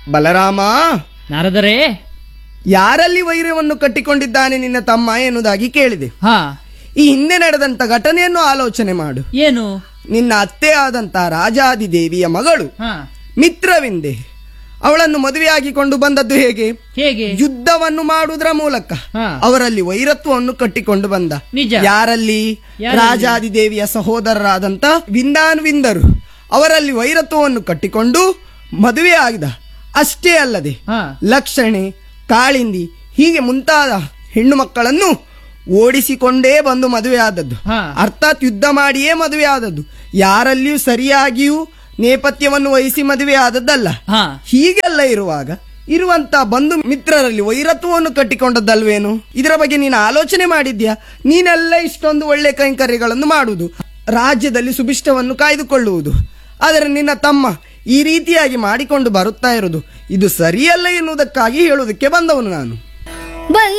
ಬಲರಾಮ ನಾರದರೇ ಯಾರಲ್ಲಿ ವೈರವನ್ನು ಕಟ್ಟಿಕೊಂಡಿದ್ದಾನೆ ನಿನ್ನ ತಮ್ಮ ಎನ್ನುವುದಾಗಿ ಕೇಳಿದೆ ಹಾ ಈ ಹಿಂದೆ ನಡೆದಂತ ಘಟನೆಯನ್ನು ಆಲೋಚನೆ ಮಾಡು ಏನು ನಿನ್ನ ಅತ್ತೆ ಆದಂತ ರಾಜಾದಿದೇವಿಯ ಮಗಳು ಹಾ ಮಿತ್ರವಿಂದೆ ಅವಳನ್ನು ಮದುವೆಯಾಗಿಕೊಂಡು ಬಂದದ್ದು ಹೇಗೆ ಹೇಗೆ ಯುದ್ಧವನ್ನು ಮಾಡುವುದರ ಮೂಲಕ ಹಾ. ಅವರಲ್ಲಿ ವೈರತ್ವವನ್ನು ಕಟ್ಟಿಕೊಂಡು ಬಂದ ನಿಜ. ಯಾರಲ್ಲಿ ಯಾರಲ್ಲಿ? ರಾಜಾದಿದೇವಿಯ ಸಹೋದರರಾದಂತ ವಿಂದಾನ್ವಿಂದರು ಅವರಲ್ಲಿ ವೈರತ್ವವನ್ನು ಕಟ್ಟಿಕೊಂಡು ಮದುವೆ ಆಗಿದ ಅಷ್ಟೇ ಅಲ್ಲದೆ ಹಾ ಲಕ್ಷಣೆ ಕಾಳಿಂದಿ ಹೀಗೆ ಮುಂತಾದ ಹೆಣ್ಣು ಮಕ್ಕಳನ್ನು ಓಡಿಸಿಕೊಂಡೇ ಬಂದು ಮದುವೆ ಆದದ್ದು ಹಾ. ಅರ್ಥಾತ್ ಯುದ್ಧ ಮಾಡಿಯೇ ಮದುವೆ ಆದದ್ದು ಯಾರಲ್ಲಿಯೂ ಸರಿಯಾಗಿಯೂ ನೇಪಥ್ಯವನ್ನು ವಹಿಸಿ ಮದುವೆ ಆದದ್ದಲ್ಲ ಹಾ ಹೀಗೆಲ್ಲ ಇರುವಾಗ ಇರುವಂತ ಬಂಧು ಮಿತ್ರರಲ್ಲಿ ವೈರತ್ವವನ್ನು ಕಟ್ಟಿಕೊಂಡದ್ದಲ್ವೇನು ಇದರ ಬಗ್ಗೆ ನೀನು ಆಲೋಚನೆ ಮಾಡಿದ್ಯಾ ನೀನೆಲ್ಲ ಇಷ್ಟೊಂದು ಒಳ್ಳೆ ಕೈಂಕರ್ಯಗಳನ್ನು ಮಾಡುವುದು ರಾಜ್ಯದಲ್ಲಿ ಸುಭಿಷ್ಟವನ್ನು ಕಾಯ್ದುಕೊಳ್ಳುವುದು ಆದರೆ ನಿನ್ನ ತಮ್ಮ ಈ ರೀತಿಯಾಗಿ ಮಾಡಿಕೊಂಡು ಬರುತ್ತಾ ಇರುವುದು ಇದು ಸರಿಯಲ್ಲ ಎನ್ನುವುದಕ್ಕಾಗಿ ಹೇಳುವುದಕ್ಕೆ ಬಂದವನು ನಾನು ಬಲ್ಲ